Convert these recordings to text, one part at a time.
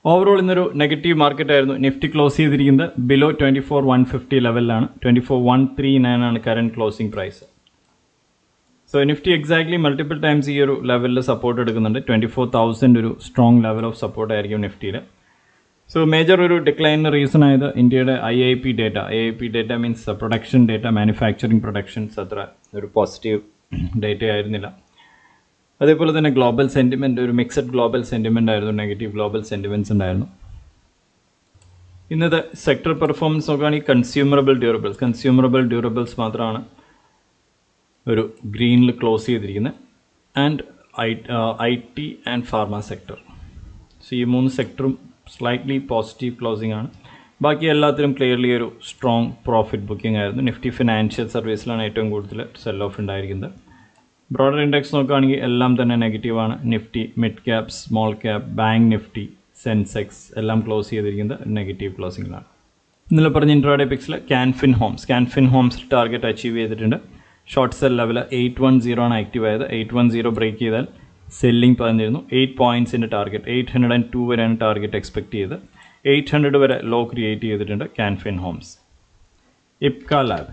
overall ഇന്നൊരു negative market ആയിരുന്നു Nifty close ചെയ്തിരിക്കുന്നത് below twenty four one fifty ലെവലിലാണ് twenty four one three nine ആണ് current closing price so Nifty exactly multiple times ഈ ഒരു ലെവലിൽ സപ്പോർട്ട് എടുക്കുന്നുണ്ട് ട്വൻറ്റി ഫോർ തൗസൻഡ് ഒരു സ്ട്രോങ് ലെവൽ ഓഫ് സപ്പോർട്ട് ആയിരിക്കും നിഫ്റ്റിയിൽ സോ മേജർ ഒരു ഡിക്ലൈനിന് റീസൺ ആയത് ഇന്ത്യയുടെ I I P data I I P data means production data manufacturing productions അത്ര ഒരു പോസിറ്റീവ് ഡേറ്റ ആയിരുന്നില്ല അതേപോലെ തന്നെ ഗ്ലോബൽ സെൻറ്റിമെൻറ്റ് ഒരു മിക്സഡ് ഗ്ലോബൽ സെൻറ്റിമെൻ്റ് ആയിരുന്നു നെഗറ്റീവ് ഗ്ലോബൽ സെൻറ്റിമെൻറ്റ്സ് ഉണ്ടായിരുന്നു ഇന്നത്തെ സെക്ടർ പെർഫോമൻസ് നോക്കുകയാണെങ്കിൽ കൺസ്യൂമറബിൾ ഡ്യൂറബിൾസ് കൺസ്യൂമറബിൾ ഡ്യൂറബിൾസ് മാത്രമാണ് ഒരു ഗ്രീനിൽ ക്ലോസ് ചെയ്തിരിക്കുന്നത് and I I T and pharma sector so ഈ മൂന്ന് സെക്ടറും സ്ലൈറ്റ്ലി പോസിറ്റീവ് ക്ലോസിംഗ് ആണ് ബാക്കി എല്ലാത്തിലും ക്ലിയർലി ഒരു സ്ട്രോങ് പ്രോഫിറ്റ് ബുക്കിംഗ് ആയിരുന്നു നിഫ്റ്റി ഫിനാൻഷ്യൽ സർവീസിലാണ് ഏറ്റവും കൂടുതൽ സെൽ ഓഫ് ഉണ്ടായിരിക്കുന്നത് ബ്രോഡർ ഇൻഡെക്സ് നോക്കുകയാണെങ്കിൽ എല്ലാം തന്നെ നെഗറ്റീവാണ് Nifty mid cap small cap bank Nifty Sensex എല്ലാം ക്ലോസ് ചെയ്തിരിക്കുന്നത് നെഗറ്റീവ് ക്ലോസിങ്ങിലാണ് ഇന്നലെ പറഞ്ഞ ഇൻട്രാഡേ പിക്സിൽ Canfin Homes Canfin Homes target achieve ചെയ്തിട്ടുണ്ട് short sell level eight one zero ആണ് ആക്റ്റീവ് ആയത് എയ്റ്റ് വൺ സീറോ ബ്രേക്ക് ചെയ്താൽ സെല്ലിംഗ് പറഞ്ഞിരുന്നു എയ്റ്റ് പോയിൻറ്റ്സിൻ്റെ target eight hundred and two വരെയാണ് ടാർഗറ്റ് എക്സ്പെക്ട് ചെയ്ത് എയ്റ്റ് ഹൺഡ്രഡ് വരെ ലോ ക്രിയേറ്റ് ചെയ്തിട്ടുണ്ട് Canfin Homes Ipca lab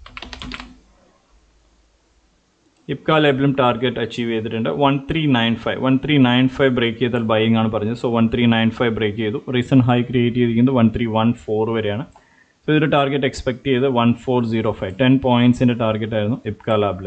Ipca ലേബിലും ടാർഗറ്റ് അച്ചീവ് ചെയ്തിട്ടുണ്ട് one three nine five one three nine five break ചെയ്താൽ ബൈയിങ് ആണ് പറഞ്ഞത് so one three nine five break ചെയ്തു റീസെൻറ്റ് ഹൈ ക്രിയേറ്റ് ചെയ്തിരിക്കുന്നത് വൺ ത്രീ വൺ ഫോർ വരെയാണ് സോ ഇതൊരു ടാർഗറ്റ് എക്സ്പെക്ട് ചെയ്ത് one four zero five ten പോയിൻറ്റ്സിൻ്റെ target ആയിരുന്നു ഇപ്ക ലാബിൽ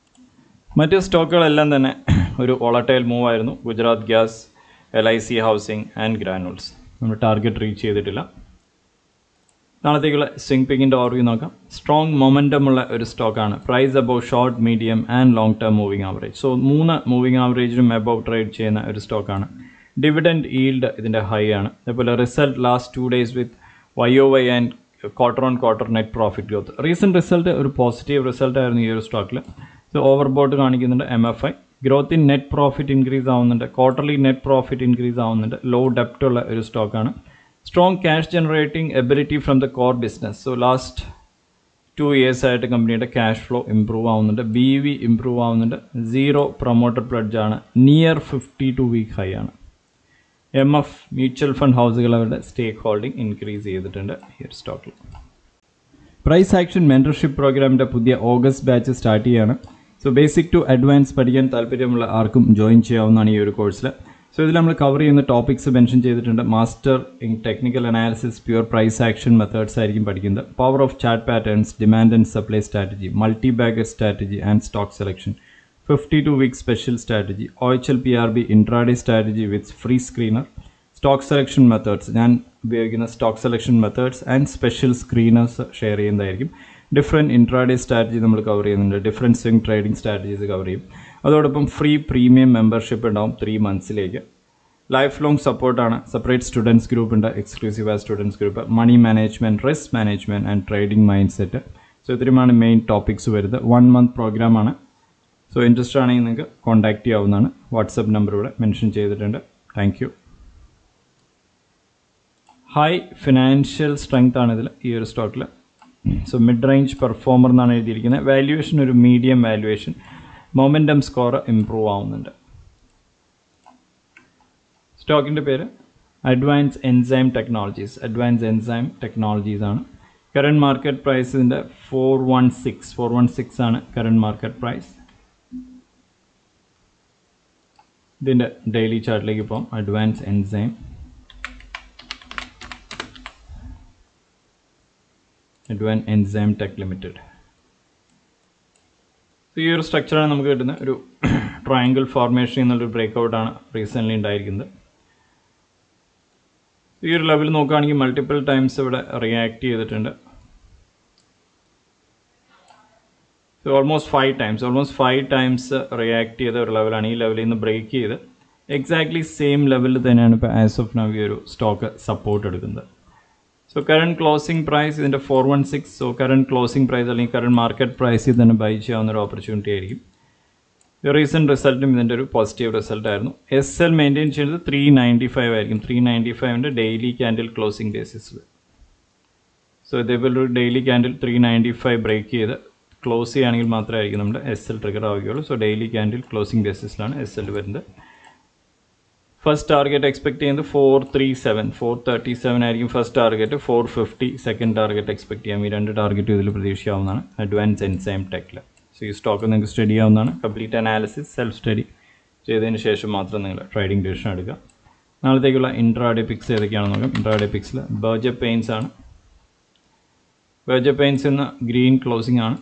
മറ്റ് സ്റ്റോക്കുകളെല്ലാം തന്നെ ഒരു വോളട്ടൈൽ മൂവ് ആയിരുന്നു Gujarat gas L I C housing and granules നമ്മൾ ടാർഗറ്റ് റീച്ച് ചെയ്തിട്ടില്ല നാളത്തേക്കുള്ള സ്വിംഗ് പിക്കിൻ്റെ ഓർവ്യൂ നോക്കാം സ്ട്രോങ് മൊമെൻറ്റം ഉള്ള ഒരു സ്റ്റോക്കാണ് price above short medium and long term moving average so മൂന്ന് മൂവിങ് ആവറേജിനും അബവ് ട്രേഡ് ചെയ്യുന്ന ഒരു സ്റ്റോക്കാണ് ഡിവിഡൻഡ് ഈൽഡ് ഇതിൻ്റെ ഹൈ ആണ് അതേപോലെ result last two days with Y O Y and quarter on quarter net profit growth recent result ഒരു positive result ആയിരുന്നു ഈ ഒരു സ്റ്റോക്കിൽ സോ ഓവർ ബോട്ട് കാണിക്കുന്നുണ്ട് M F I growth in net profit increase ആവുന്നുണ്ട് quarterly net profit increase ആവുന്നുണ്ട് law ഡെപ്റ്റ് ഉള്ള ഒരു സ്റ്റോക്കാണ് strong cash generating ability from the core business so last two years ആയിട്ട് കമ്പനിയുടെ ക്യാഷ് ഫ്ലോ ഇമ്പ്രൂവ് ആവുന്നുണ്ട് ബി വി ഇമ്പ്രൂവ് ആവുന്നുണ്ട് സീറോ പ്രൊമോട്ടർ പ്ലഡ്ജ് ആണ് near fifty two week high ആണ് എം എഫ് മ്യൂച്വൽ ഫണ്ട് ഹൗസുകൾ അവരുടെ സ്റ്റേക്ക് ഹോൾഡിംഗ് ഇൻക്രീസ് ചെയ്തിട്ടുണ്ട് ഈ ഒരു സ്റ്റോക്കിൽ പ്രൈസ് ആക്ഷൻ മെൻറ്റർഷിപ്പ് പ്രോഗ്രാമിൻ്റെ പുതിയ ഓഗസ്റ്റ് ബാച്ച് സ്റ്റാർട്ട് ചെയ്യാണ് സോ ബേസിക് ടു അഡ്വാൻസ് പഠിക്കാൻ താല്പര്യമുള്ള ആർക്കും ജോയിൻ ചെയ്യാവുന്നതാണ് ഈ ഒരു കോഴ്സിൽ സോ ഇതിൽ നമ്മൾ കവർ ചെയ്യുന്ന ടോപ്പിക്സ് മെൻഷൻ ചെയ്തിട്ടുണ്ട് master in technical analysis pure price action methods ആയിരിക്കും പഠിക്കുന്നത് power of chart patterns demand and supply strategy multi bagger strategy and stock selection fifty two week special strategy O H L P R B intraday strategy with free screener stock selection methods ഞാൻ ഉപയോഗിക്കുന്ന stock selection methods and special screeners share ചെയ്യുന്നതായിരിക്കും different intraday strategy നമ്മൾ cover ചെയ്യുന്നുണ്ട് different swing trading strategies cover ചെയ്യും അതോടൊപ്പം free premium membership ഉണ്ടാവും three മന്ത്സിലേക്ക് life long സപ്പോർട്ടാണ് സെപ്പറേറ്റ് സ്റ്റുഡൻസ് ഗ്രൂപ്പ് ഉണ്ട് എക്സ്ക്ലൂസീവ് ആയ students group money management risk management and trading mind set so ഇത്രയുമാണ് മെയിൻ ടോപ്പിക്സ് വരുന്നത് വൺ മന്ത് പ്രോഗ്രാമാണ് സോ ഇൻട്രസ്റ്റ് ആണെങ്കിൽ നിങ്ങൾക്ക് കോൺടാക്റ്റ് ചെയ്യാവുന്നതാണ് വാട്സപ്പ് നമ്പർ ഇവിടെ മെൻഷൻ ചെയ്തിട്ടുണ്ട് thank you high financial strength ആണ് ഇതിൽ ഈ ഒരു സ്റ്റോക്കിൽ സോ മിഡ് റേഞ്ച് പെർഫോമർ എന്നാണ് എഴുതിയിരിക്കുന്നത് വാല്യുവേഷൻ ഒരു medium valuation momentum score improve ആവുന്നുണ്ട് സ്റ്റോക്കിൻ്റെ പേര് Advance Enzyme Technologies Advance Enzyme Technologies ആണ് കറണ്ട് മാർക്കറ്റ് പ്രൈസ് ഇതിൻ്റെ four one six four one six ആണ് കറണ്ട് മാർക്കറ്റ് പ്രൈസ് ഇതിൻ്റെ ഡെയിലി ചാർട്ടിലേക്ക് പോകാം Advance Enzyme Advance Enzyme Tech Limited ഈ ഒരു സ്ട്രക്ചറാണ് നമുക്ക് കിട്ടുന്നത് ഒരു ട്രയാങ്കിൾ ഫോർമേഷൻ എന്നുള്ളൊരു ബ്രേക്ക് ഔട്ടാണ് റീസെൻ്റ്ലി ഉണ്ടായിരിക്കുന്നത് ഈ ഒരു ലെവൽ നോക്കുകയാണെങ്കിൽ മൾട്ടിപ്പിൾ ടൈംസ് ഇവിടെ റിയാക്ട് ചെയ്തിട്ടുണ്ട് so almost five times almost five times react ചെയ്ത ഒരു ലെവലാണ് ഈ ലെവലിൽ നിന്ന് ബ്രേക്ക് ചെയ്ത് എക്സാക്ട്ലി സെയിം ലെവലിൽ തന്നെയാണ് ഇപ്പോൾ ആസ് ഓഫ് നവ് ഈ ഒരു സ്റ്റോക്ക് സപ്പോർട്ട് എടുക്കുന്നത് സോ കറണ്ട് ക്ലോസിംഗ് പ്രൈസ് ഇതിൻ്റെ four one six so current closing price അല്ലെങ്കിൽ കറണ്ട് മാർക്കറ്റ് പ്രൈസിൽ തന്നെ ബൈ ചെയ്യാവുന്ന ഒരു ഓപ്പർച്യൂണിറ്റി ആയിരിക്കും റീസെൻറ്റ് റിസൾട്ടും ഇതിൻ്റെ ഒരു പോസിറ്റീവ് റിസൾട്ട് ആയിരുന്നു എസ് എൽ മെയിൻറ്റെയിൻ ചെയ്യുന്നത് ത്രീ നയൻറ്റി ഫൈവ് ആയിരിക്കും ത്രീ നയൻറ്റി ഫൈവിൻ്റെ ഡെയിലി ക്യാൻഡിൽ ക്ലോസിംഗ് ബേസിസിൽ സോ ഇതേപോലെ ഒരു daily candle three ninety five break ചെയ്ത് ക്ലോസ് ചെയ്യുകയാണെങ്കിൽ മാത്രമായിരിക്കും നമ്മുടെ എസ് എൽ ട്രിഗർ ആവുകയുള്ളൂ സോ ഡെയിലി ക്യാൻഡിൽ ക്ലോസിംഗ് ബേസിസിലാണ് എസ് എൽ വരുന്നത് ഫസ്റ്റ് ടാർഗറ്റ് എക്സ്പെക്ട് ചെയ്യുന്നത് four three seven four thirty seven ആയിരിക്കും first target four fifty second target expect ചെയ്യാം ഈ രണ്ട് ടാർഗറ്റ് ഇതിൽ പ്രതീക്ഷിക്കാവുന്നതാണ് അഡ്വാൻസ് എൻസൈം ടെക്കിൽ സോ ഈ സ്റ്റോക്ക് നിങ്ങൾക്ക് സ്റ്റഡി ചെയ്യാവുന്നതാണ് കംപ്ലീറ്റ് അനാലിസിസ് സെൽഫ് സ്റ്റഡി ചെയ്തതിന് ശേഷം മാത്രം നിങ്ങൾ ട്രേഡിംഗ് ഡിസിഷൻ എടുക്കുക നാളത്തേക്കുള്ള ഇൻട്രാഡേ പിക്സ് ഏതൊക്കെയാണെന്ന് നോക്കാം ഇൻട്രാഡേ പിക്സിൽ ബർജ പെയിൻസ് ആണ് ബർജ പെയിൻസ് എന്ന ഗ്രീൻ ക്ലോസിംഗ് ആണ്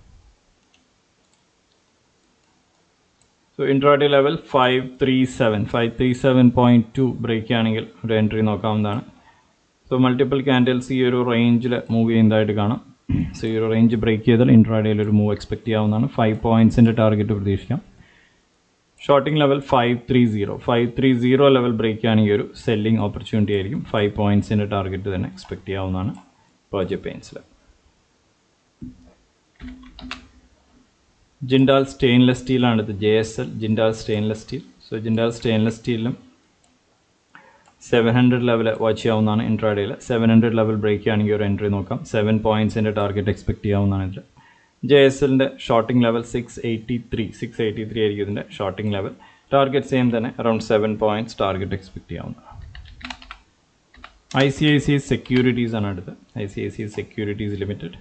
so intraday level five three seven five three seven point two break ആണെങ്കിൽ ഒരു എൻട്രി നോക്കാവുന്നതാണ് സോ മൾട്ടിപ്പിൾ ക്യാൻഡിൽസ് ഈ ഒരു റേഞ്ചിൽ മൂവ് ചെയ്യുന്നതായിട്ട് കാണാം സോ ഈ ഒരു റേഞ്ച് ബ്രേക്ക് ചെയ്താൽ ഇൻട്രാഡേയിൽ ഒരു മൂവ് എക്സ്പെക്ട് ചെയ്യാവുന്നതാണ് ഫൈവ് പോയിൻറ്റ്സിൻ്റെ ടാർഗറ്റ് പ്രതീക്ഷിക്കാം shorting level five three zero five three zero level break ആണെങ്കിൽ ഒരു സെല്ലിംഗ് ഓപ്പർച്യൂണിറ്റി ആയിരിക്കും ഫൈവ് പോയിൻറ്റ്സിൻ്റെ ടാർഗറ്റ് തന്നെ എക്സ്പെക്ട് ചെയ്യാവുന്നതാണ് പേർജ പെയിൻസിൽ ജിൻഡാൽ സ്റ്റെയിൻലെസ് സ്റ്റീലാണ് ഇത് J S L Jindal stainless steel so Jindal stainless സ്റ്റീലിലും സെവൻ ഹൺഡ്രഡ് ലെവൽ വാച്ച് ചെയ്യാവുന്നതാണ് ഇൻട്രാഡേയിൽ സെവൻ ഹൺഡ്രഡ് ലെവൽ ബ്രേക്ക് ആണെങ്കിൽ ഒരു എൻട്രി നോക്കാം സെവൻ പോയിൻറ്റ്സിൻ്റെ ടാർഗറ്റ് എക്സ്പെക്ട് ചെയ്യാവുന്നതാണ് ഇതിൽ ജെ എസ് എല്ലിൻ്റെ shorting level six eighty three six eighty three ആയിരിക്കും ഇതിൻ്റെ ഷോർട്ടിംഗ് ലെവൽ ടാർഗറ്റ് സെയിം തന്നെ around seven points target expect ചെയ്യാവുന്നതാണ് I C I C securities ആണ് അടുത്ത് I C I C securities limited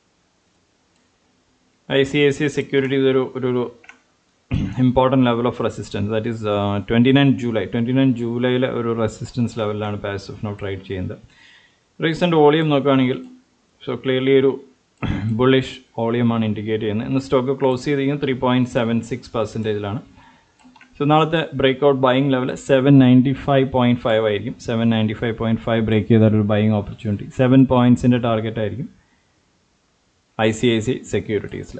I C I C securities ഒരു ഒരു ഒരു important level of resistance that is twenty nine July twenty nine ജൂലൈയിലെ ഒരു resistance ലെവലിലാണ് പാസിഫ് നോ ട്രേഡ് ചെയ്യുന്നത് റീസെൻറ്റ് വോളിയം നോക്കുകയാണെങ്കിൽ സോ ക്ലിയർലി ഒരു ബുള്ളിഷ് വോളിയമാണ് ഇൻഡിക്കേറ്റ് ചെയ്യുന്നത് ഇന്ന് സ്റ്റോക്ക് ക്ലോസ് ചെയ്തിരിക്കുന്നത് ത്രീ പോയിൻറ്റ് സെവൻ സിക്സ് പെർസെൻറ്റേജിലാണ് സോ നാളത്തെ break out buying level seven ninety five point five ആയിരിക്കും seven ninety five point five break ചെയ്താൽ ഒരു ബൈയിങ് ഓപ്പർച്യൂണിറ്റി സെവൻ പോയിൻറ്റ്സിൻ്റെ ടാർഗറ്റ് ആയിരിക്കും ഐ സി ഐ സി സെക്യൂരിറ്റീസിൽ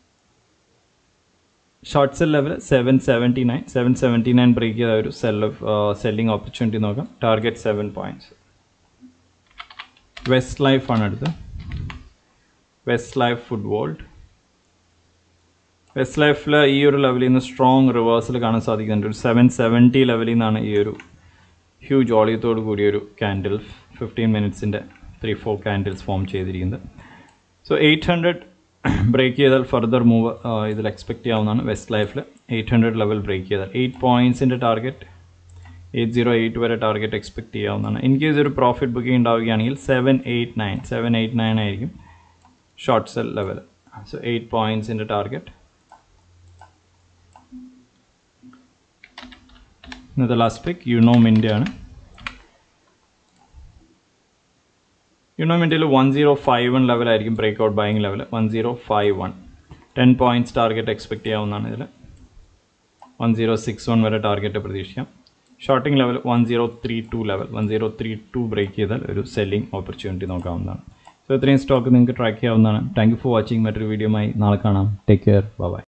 short sell level seven seventy nine seven seventy nine break ചെയ്ത ഒരു sell off selling opportunity നോക്കാം target seven points West life ആണ് അടുത്ത് West Life Food World West ലൈഫിൽ ഈ ഒരു ലെവലിൽ നിന്ന് സ്ട്രോങ് റിവേഴ്സൽ കാണാൻ സാധിക്കുന്നുണ്ട് ഒരു സെവൻ സെവൻറ്റി ലെവലിൽ നിന്നാണ് ഈ ഒരു ഹ്യൂജ് ഓളിയത്തോട് കൂടിയ ഒരു ക്യാൻഡിൽ ഫിഫ്റ്റീൻ മിനിറ്റ്സിൻ്റെ ത്രീ ഫോർ ക്യാൻഡിൽസ് ഫോം ചെയ്തിരിക്കുന്നത് സോ എയ്റ്റ് ഹൺഡ്രഡ് ബ്രേക്ക് ചെയ്താൽ ഫർദർ മൂവ് ഇതിൽ എക്സ്പെക്ട് ചെയ്യാവുന്നതാണ് വെസ്റ്റ് ലൈഫിൽ എയ്റ്റ് ഹൺഡ്രഡ് ലെവൽ ബ്രേക്ക് ചെയ്താൽ എയ്റ്റ് പോയിൻറ്റ്സിൻ്റെ ടാർഗറ്റ് എയ്റ്റ് സീറോ എയ്റ്റ് വരെ ടാർഗറ്റ് എക്സ്പെക്ട് ചെയ്യാവുന്നതാണ് ഇൻ കേസ് ഒരു പ്രോഫിറ്റ് ബുക്കിംഗ് ഉണ്ടാവുകയാണെങ്കിൽ seven eight nine seven eight nine ആയിരിക്കും short sell level so eight പോയിൻറ്റ്സിൻ്റെ ടാർഗറ്റ് ഇന്നത്തെ ലാസ്റ്റ് പിക്ക് യുണോ മിൻ്റ് ആണ് യുണോ മിൻ്റിൽ വൺ സീറോ ഫൈവ് വൺ ലെവലായിരിക്കും break out buying level one zero five one ten points target expect ചെയ്യാവുന്നതാണ് ഇതിൽ one zero six one വരെ target പ്രതീക്ഷിക്കാം shorting level one zero three two level one zero three two break ചെയ്താൽ ഒരു selling opportunity നോക്കാവുന്നതാണ് so ഇത്രയും stock നിങ്ങൾക്ക് track ചെയ്യാവുന്നതാണ് താങ്ക് യു ഫോർ വാച്ചിങ് മറ്റൊരു വീഡിയോയുമായി നാളെ കാണാം ടേക്ക് കെയർ ബൈ